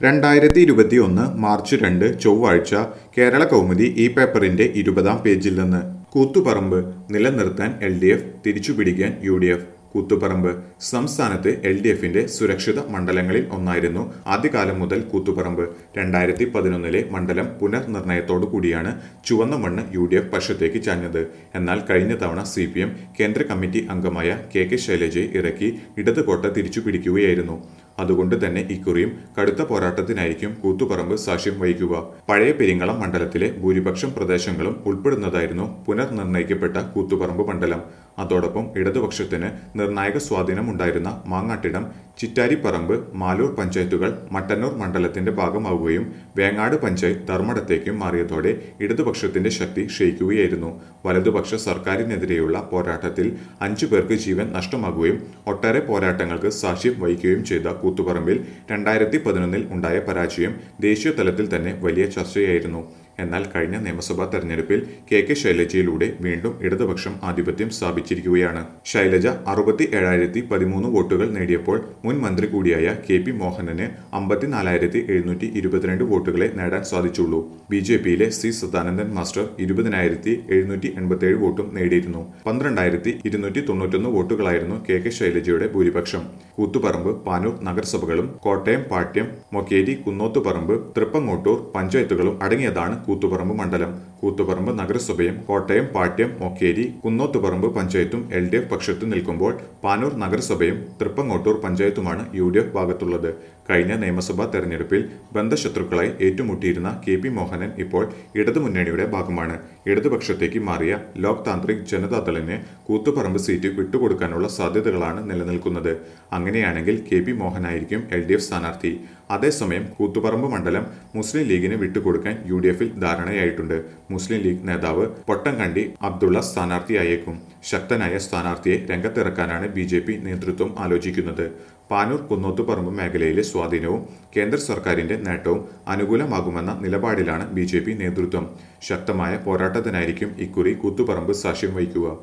രണ്ടായിരത്തി ഇരുപത്തി ഒന്ന് മാർച്ച് രണ്ട് ചൊവ്വാഴ്ച കേരള കൗമുദി ഈ പേപ്പറിന്റെ ഇരുപതാം പേജിൽ നിന്ന് കൂത്തുപറമ്പ് നിലനിർത്താൻ എൽ ഡി എഫ് തിരിച്ചുപിടിക്കാൻ യു ഡി എഫ് കൂത്തുപറമ്പ് സംസ്ഥാനത്ത് എൽ ഡി എഫിന്റെ സുരക്ഷിത മണ്ഡലങ്ങളിൽ ഒന്നായിരുന്നു ആദ്യകാലം മുതൽ കൂത്തുപറമ്പ് രണ്ടായിരത്തി പതിനൊന്നിലെ മണ്ഡലം പുനർനിർണയത്തോടു കൂടിയാണ് ചുവന്ന മണ്ണ് യു ഡി എഫ് പക്ഷത്തേക്ക് ചാഞ്ഞത് എന്നാൽ കഴിഞ്ഞ തവണ സി പി എം കേന്ദ്ര കമ്മിറ്റി അംഗമായ കെ കെ ശൈലജയെ ഇറക്കി ഇടത് കോട്ട തിരിച്ചു പിടിക്കുകയായിരുന്നു അതുകൊണ്ട് തന്നെ ഇക്കുറിയും കടുത്ത പോരാട്ടത്തിനായിരിക്കും കൂത്തുപറമ്പ് സാക്ഷ്യം വഹിക്കുക പഴയ പെരിങ്ങളം മണ്ഡലത്തിലെ ഭൂരിപക്ഷം പ്രദേശങ്ങളും ഉൾപ്പെടുന്നതായിരുന്നു പുനർനിർണയിക്കപ്പെട്ട കൂത്തുപറമ്പ് മണ്ഡലം അതോടൊപ്പം ഇടതുപക്ഷത്തിന് നിർണായക സ്വാധീനമുണ്ടായിരുന്ന മാങ്ങാട്ടിടം ചിറ്റാരിപ്പറമ്പ് മാലൂർ പഞ്ചായത്തുകൾ മട്ടന്നൂർ മണ്ഡലത്തിന്റെ ഭാഗമാവുകയും വേങ്ങാട് പഞ്ചായത്ത് ധർമ്മടത്തേക്കും മാറിയതോടെ ഇടതുപക്ഷത്തിന്റെ ശക്തി ക്ഷയിക്കുകയായിരുന്നു വലതുപക്ഷ സർക്കാരിനെതിരെയുള്ള പോരാട്ടത്തിൽ അഞ്ചു പേർക്ക് ജീവൻ നഷ്ടമാകുകയും ഒട്ടേറെ പോരാട്ടങ്ങൾക്ക് സാക്ഷ്യം വഹിക്കുകയും ചെയ്ത കൂത്തുപറമ്പിൽ രണ്ടായിരത്തി പതിനൊന്നിൽ ഉണ്ടായ പരാജയം ദേശീയ തലത്തിൽ തന്നെ വലിയ ചർച്ചയായിരുന്നു എന്നാൽ കഴിഞ്ഞ നിയമസഭാ തെരഞ്ഞെടുപ്പിൽ കെ കെ ശൈലജയിലൂടെ വീണ്ടും ഇടതുപക്ഷം ആധിപത്യം സ്ഥാപിച്ചിരിക്കുകയാണ് ശൈലജ അറുപത്തി ഏഴായിരത്തി പതിമൂന്ന് വോട്ടുകൾ നേടിയപ്പോൾ മുൻ മന്ത്രി കൂടിയായ കെ പി മോഹനന് അമ്പത്തിനാലായിരത്തി എഴുന്നൂറ്റി ഇരുപത്തിരണ്ട് വോട്ടുകളെ നേടാൻ സാധിച്ചുള്ളൂ ബി ജെ പിയിലെ സി സദാനന്ദൻ മാസ്റ്റർ ഇരുപതിനായിരത്തി എഴുന്നൂറ്റി എൺപത്തിയേഴ് വോട്ടും നേടിയിരുന്നു പന്ത്രണ്ടായിരത്തി ഇരുന്നൂറ്റി തൊണ്ണൂറ്റൊന്ന് വോട്ടുകളായിരുന്നു കെ കെ ശൈലജയുടെ ഭൂരിപക്ഷം കൂത്തുപറമ്പ് പാനൂർ നഗരസഭകളും കോട്ടയം പാട്യം മൊക്കേരി കുന്നോത്തുപറമ്പ് തൃപ്പങ്ങോട്ടൂർ പഞ്ചായത്തുകളും അടങ്ങിയതാണ് കൂത്തുപറമ്പ് മണ്ഡലം കൂത്തുപറമ്പ് നഗരസഭയും കോട്ടയം പാട്യം മൊക്കേരി കുന്നോത്തുപറമ്പ് പഞ്ചായത്തും എൽ ഡി എഫ് പക്ഷത്ത് നിൽക്കുമ്പോൾ പാനൂർ നഗരസഭയും തൃപ്പങ്ങോട്ടൂർ പഞ്ചായത്തുമാണ് യു ഡി എഫ് ഭാഗത്തുള്ളത് കഴിഞ്ഞ നിയമസഭാ തെരഞ്ഞെടുപ്പിൽ ബന്ധശത്രുക്കളായി ഏറ്റുമുട്ടിയിരുന്ന കെ പി മോഹനൻ ഇപ്പോൾ ഇടതുമുന്നണിയുടെ ഭാഗമാണ് ഇടതുപക്ഷത്തേക്ക് മാറിയ ലോക് താന്ത്രിക് ജനതാദളിന് കൂത്തുപറമ്പ് സീറ്റ് വിട്ടുകൊടുക്കാനുള്ള സാധ്യതകളാണ് നിലനിൽക്കുന്നത് അങ്ങനെയാണെങ്കിൽ കെ പി മോഹനായിരിക്കും എൽ ഡി എഫ് സ്ഥാനാർത്ഥി അതേസമയം കൂത്തുപറമ്പ് മണ്ഡലം മുസ്ലിം ലീഗിന് വിട്ടുകൊടുക്കാൻ യു ഡി എഫിൽ ധാരണയായിട്ടുണ്ട് മുസ്ലിം ലീഗ് നേതാവ് പൊട്ടംകണ്ടി അബ്ദുള്ള സ്ഥാനാർത്ഥിയായേക്കും ശക്തനായ സ്ഥാനാർത്ഥിയെ രംഗത്തിറക്കാനാണ് ബി ജെ പി നേതൃത്വം ആലോചിക്കുന്നത് പാനൂർ കുന്നോത്തുപറമ്പ് മേഖലയിലെ സ്വാധീനവും കേന്ദ്ര സർക്കാരിന്റെ നേട്ടവും അനുകൂലമാകുമെന്ന നിലപാടിലാണ് ബി നേതൃത്വം ശക്തമായ പോരാട്ടത്തിനായിരിക്കും ഇക്കുറി കൂത്തുപറമ്പ് സാക്ഷ്യം വഹിക്കുക